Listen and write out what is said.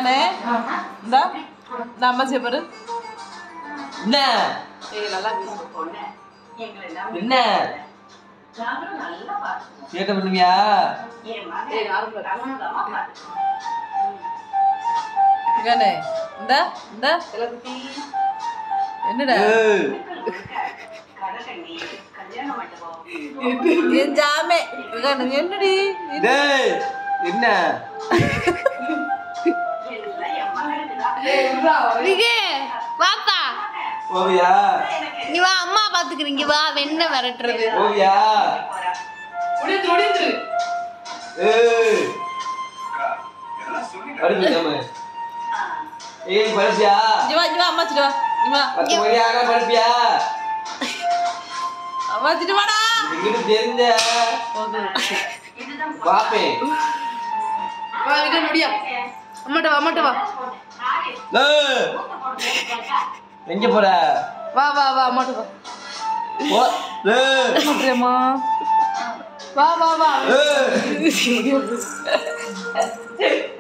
விகானே இந்தா இந்த அம்மா செய்ப்பாரு என்ன ஏய் நல்லா பேசு பொண்ணு எங்களை நம்பி என்ன நாங்களும் நல்லா பார்த்துக்குவோம் கேட்ட பண்ணுவியா என் மகன் ஏய் நார்மலா கவனமா பார்த்துக்குவோம் விகானே இந்தா இந்தா என்னடா ஏய், கடகண்ணி கல்யாண மண்டபம் என் ஜாமே விகானே என்னடி டேய் என்ன எல்லாம் என் மகனுக்கு தான் விகே வாப்பா ஓவியா நீ வா அம்மா பாத்துக்கிறீங்க வா வெண்ணெய் விரட்டுறது ஓவியா முடிந்து முடிந்து ஏய் படிப்பு நம்ம ஏய் படிப்பியா ஜிவா ஜிவா அம்மா சிட்டு வா ஜிவா பத்து மணி ஆனா படிப்பியா அம்மா சிட்டு வாடா எங்கிட்ட தெரிஞ்ச இதுதான் பாப்பேன் வா விகா முடியா அம்மாட்ட வா அம்மாட்ட வா ஏய், எங்க போற வா வா வா அம்மாட்ட வா ஓ ஏய், அப்படியம்மா வா வா வா ஏய்.